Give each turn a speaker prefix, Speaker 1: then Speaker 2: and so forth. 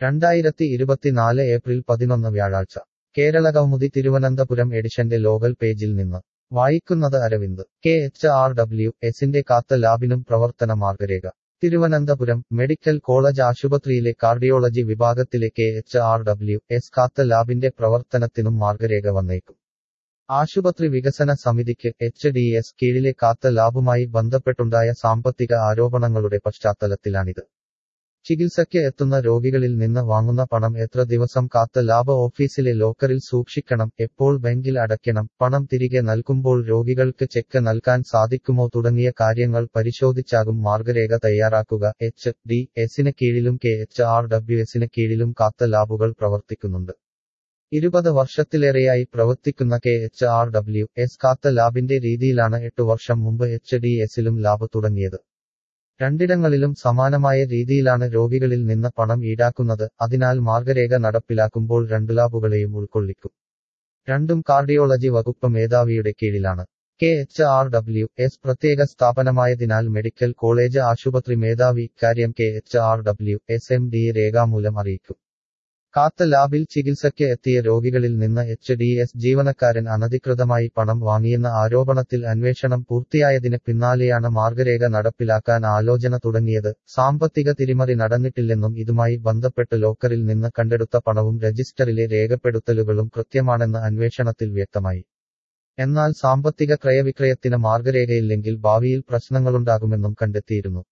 Speaker 1: രണ്ടായിരത്തി ഇരുപത്തിനാല് ഏപ്രിൽ പതിനൊന്ന് വ്യാഴാഴ്ച കേരള കൗമുദി തിരുവനന്തപുരം എഡിഷന്റെ ലോകൽ പേജിൽ നിന്ന് വായിക്കുന്നത് Aravind K H R W എസിന്റെ കാത്ത ലാബിനും പ്രവർത്തന മാർഗരേഖ തിരുവനന്തപുരം മെഡിക്കൽ കോളേജ് ആശുപത്രിയിലെ കാർഡിയോളജി വിഭാഗത്തിലെ K H R W S cath ലാബിന്റെ പ്രവർത്തനത്തിനും മാർഗരേഖ വന്നേക്കും ആശുപത്രി വികസന സമിതിക്ക് എച്ച് ഡി എസ് കീഴിലെ കാത്ത ലാബുമായി ബന്ധപ്പെട്ടുണ്ടായ സാമ്പത്തിക ആരോപണങ്ങളുടെ പശ്ചാത്തലത്തിലാണിത് ചികിത്സയ്ക്ക് എത്തുന്ന രോഗികളിൽ നിന്ന് വാങ്ങുന്ന പണം എത്ര ദിവസം കാത്ത ലാബ് ഓഫീസിലെ ലോക്കറിൽ സൂക്ഷിക്കണം എപ്പോൾ ബാങ്കിൽ അടയ്ക്കണം പണം തിരികെ നൽകുമ്പോൾ രോഗികൾക്ക് ചെക്ക് നൽകാൻ സാധിക്കുമോ തുടങ്ങിയ കാര്യങ്ങൾ പരിശോധിച്ചാകും മാർഗരേഖ തയ്യാറാക്കുക എച്ച് ഡി എസിന് കീഴിലും കെ എച്ച് ആർ ഡബ്ല്യു എസിന് കീഴിലും കാത്ത ലാബുകൾ പ്രവർത്തിക്കുന്നുണ്ട് ഇരുപത് വർഷത്തിലേറെയായി പ്രവർത്തിക്കുന്ന K H R W S cath ലാബിന്റെ രീതിയിലാണ് എട്ടു വർഷം മുമ്പ് എച്ച് ഡി എസിലും ലാബ് തുടങ്ങിയത് രണ്ടിടങ്ങളിലും സമാനമായ രീതിയിലാണ് രോഗികളിൽ നിന്ന് പണം ഈടാക്കുന്നത് അതിനാൽ മാർഗരേഖ നടപ്പിലാക്കുമ്പോൾ രണ്ടു ലാബുകളെയും ഉൾക്കൊള്ളിക്കും രണ്ടും കാർഡിയോളജി വകുപ്പ് മേധാവിയുടെ കീഴിലാണ് K H R W S പ്രത്യേക സ്ഥാപനമായതിനാൽ മെഡിക്കൽ കോളേജ് ആശുപത്രി മേധാവി ഇക്കാര്യം K H R W S M D രേഖാമൂലം അറിയിക്കും കാത്ത ലാബിൽ ചികിത്സയ്ക്ക് എത്തിയ രോഗികളിൽ നിന്ന് എച്ച് ഡി എസ് ജീവനക്കാരൻ അനധികൃതമായി പണം വാങ്ങിയെന്ന ആരോപണത്തിൽ അന്വേഷണം പൂർത്തിയായതിന് പിന്നാലെയാണ് മാർഗരേഖ നടപ്പിലാക്കാൻ ആലോചന തുടങ്ങിയത് സാമ്പത്തിക തിരിമറി നടന്നിട്ടില്ലെന്നും ഇതുമായി ബന്ധപ്പെട്ട് ലോക്കറിൽ നിന്ന് കണ്ടെടുത്ത പണവും രജിസ്റ്ററിലെ രേഖപ്പെടുത്തലുകളും കൃത്യമാണെന്ന് അന്വേഷണത്തിൽ വ്യക്തമായി എന്നാൽ സാമ്പത്തിക ക്രയവിക്രയത്തിന് മാർഗരേഖയില്ലെങ്കിൽ ഭാവിയിൽ പ്രശ്നങ്ങളുണ്ടാകുമെന്നും കണ്ടെത്തിയിരുന്നു